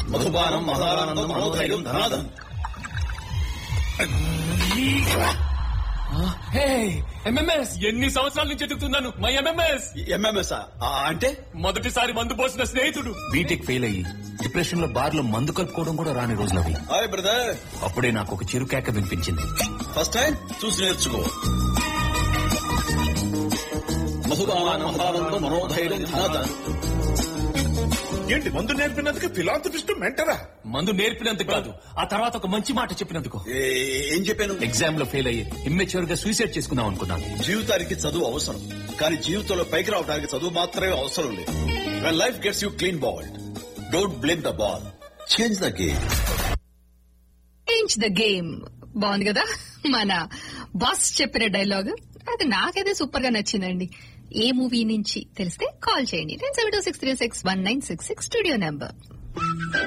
మధుపానం మహానందం మనోధైర్యం ధనాదం హే ఎంఎంఎస్ ఎన్ని సంవత్సరాల నుంచి ఎదుగుతున్నాను మై ఎంఎంఎస్ ఎంఎంఎస్ అంటే మొదటిసారి మందు పోసిన స్నేహితుడు బీటెక్ ఫెయిల్ అయ్యి డిప్రెషన్ లో బార్ లో మందు కలుపుకోవడం కూడా రాని రోజులవి హాయ్ బ్రదర్ అప్పుడే నాకు ఒక చిరుకేక వినిపించింది ఫస్ట్ టైం చూసి నేర్చుకో మధుపానం మహానందం మనోధైర్యం ధనాదం ఏంటి మందు నేర్పినందుకు ఫిలాంథపిస్ట్ మెంటరా మందు నేర్పినందుకు కాదు ఆ తర్వాత ఒక మంచి మాట చెప్పినందుకు ఏ- ఏం చెప్పాను ఎగ్జామ్ లో ఫెయిల్ అయ్యి ఇమ్మెచ్యూర్ గా సూసైడ్ చేసుకుందాం అనుకున్నాను జీవితానికి చదువు అవసరం కానీ జీవితంలో పైకి రావడానికి చదువు మాత్రమే అవసరం లేదు when life gets you clean ball don't blame the ball change the game change the game బాగుంది కదా మన బాస్ చెప్పిన డైలాగ్ అది నాకైతే సూపర్ గా నచ్చిందండి ఏ మూవీ నుంచి తెలిస్తే కాల్ చేయండి nine seven two six three six one nine six six studio number